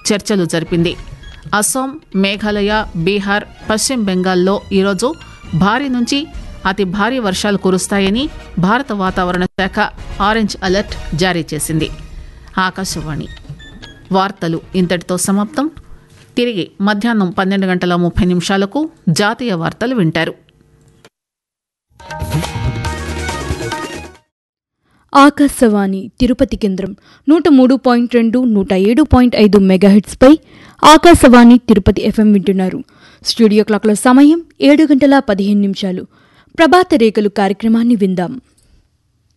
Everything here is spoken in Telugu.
చర్చలు జరిపింది అస్సాం మేఘాలయ బీహార్ పశ్చిమ బెంగాల్లో ఈరోజు భారీ నుంచి అతి భారీ వర్షాలు కురుస్తాయని భారత వాతావరణ శాఖ ఆరెంజ్ అలర్ట్ జారీ చేసింది ఆకాశవాణి వార్తలు ఇంతటితో సమాప్తం తిరిగి మధ్యాహ్నం పన్నెండు గంటల ముప్పై నిమిషాలకు జాతీయ వార్తలు వింటారు ఆకాశవాణి తిరుపతి కేంద్రం నూట మూడు పాయింట్ రెండు నూట ఏడు పాయింట్ ఐదు మెగాహిట్స్పై ఆకాశవాణి తిరుపతి ఎఫ్ఎం వింటున్నారు స్టూడియో క్లాక్ల సమయం ఏడు గంటల పదిహేను నిమిషాలు ప్రభాత రేఖలు కార్యక్రమాన్ని విందాం